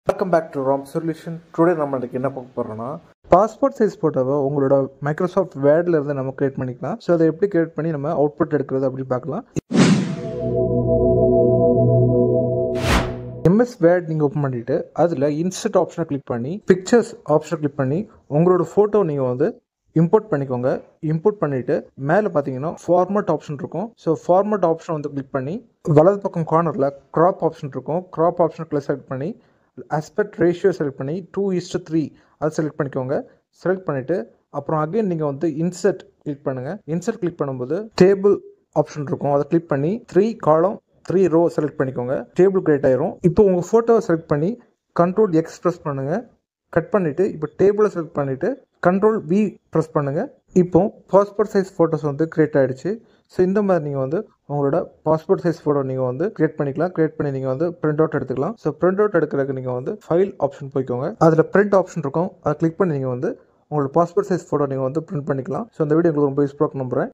welcome back to Ram Solution today நம்ம இன்னைக்கு என்ன பார்க்க போகிறோம்னா பாஸ்போர்ட் சைஸ் ஃபோட்டோவை உங்களோட மைக்ரோசாஃப்ட் வேர்டில் இருந்து நம்ம கிரியேட் பண்ணிக்கலாம் ஸோ அதை எப்படி கிரியேட் பண்ணி நம்ம அவுட்புட் எடுக்கிறது அப்படின்னு பார்க்கலாம் எம்எஸ் வேர்ட் நீங்கள் ஓப்பன் பண்ணிவிட்டு அதில் இன்சர்ட் ஆப்ஷனை கிளிக் பண்ணி பிக்சர்ஸ் ஆப்ஷனை கிளிக் பண்ணி உங்களோட ஃபோட்டோ நீங்கள் வந்து இம்போர்ட் பண்ணிக்கோங்க இம்போர்ட் பண்ணிவிட்டு மேலே பார்த்தீங்கன்னா ஃபார்மட் ஆப்ஷன் இருக்கும் ஸோ ஃபார்மட் ஆப்ஷன் வந்து கிளிக் பண்ணி வலது பக்கம் கார்னரில் க்ராப் ஆப்ஷன் இருக்கும் க்ராப் ஆப்ஷனுக்குள்ள செலக்ட் பண்ணி ஆஸ்பெக்ட் ரேஷியோ செலக்ட் பண்ணி டூ இஸ்ட் த்ரீ அதை செலக்ட் பண்ணிக்கோங்க செலக்ட் பண்ணிவிட்டு அப்புறம் அகைன் நீங்கள் வந்து இன்சர்ட் கிளிக் பண்ணுங்கள் இன்சர்ட் கிளிக் பண்ணும்போது டேபிள் ஆப்ஷன் இருக்கும் அதை கிளிக் பண்ணி three column three row select பண்ணிக்கோங்க டேபிள் கிரியேட் ஆயிரும் இப்போ உங்கள் ஃபோட்டோவை செலக்ட் பண்ணி கண்ட்ரோல் எக்ஸ் ப்ரெஸ் பண்ணுங்கள் கட் பண்ணிவிட்டு இப்போ டேபிளை செலக்ட் பண்ணிவிட்டு கண்ட்ரோல் வி ப்ரெஸ் பண்ணுங்கள் இப்போ பாஸ்போர்ட் சைஸ் ஃபோட்டோஸ் வந்து கிரியேட் ஆகிடுச்சு ஸோ இந்த மாதிரி நீங்கள் வந்து உங்களோட பாஸ்போர்ட் சைஸ் ஃபோட்டோ நீங்கள் வந்து கிரியேட் பண்ணிக்கலாம் கிரியேட் பண்ணி நீங்கள் வந்து பிரிண்ட் அவுட் எடுத்துக்கலாம் ஸோ பிரிண்ட் அவுட் எடுக்கிறதுக்கு நீங்கள் வந்து ஃபைல் ஆப்ஷன் போய்க்கோங்க அதில் பிரிண்ட் ஆப்ஷன் இருக்கும் அதை கிளிக் பண்ணி நீங்கள் வந்து உங்களோட பாஸ்போர்ட் சைஸ் ஃபோட்டோ நீங்கள் வந்து பிரிண்ட் பண்ணிக்கலாம் ஸோ இந்த வீடியோ உங்களுக்கு ரொம்ப யூஸ்ஃபுல்லாக நம்புறேன்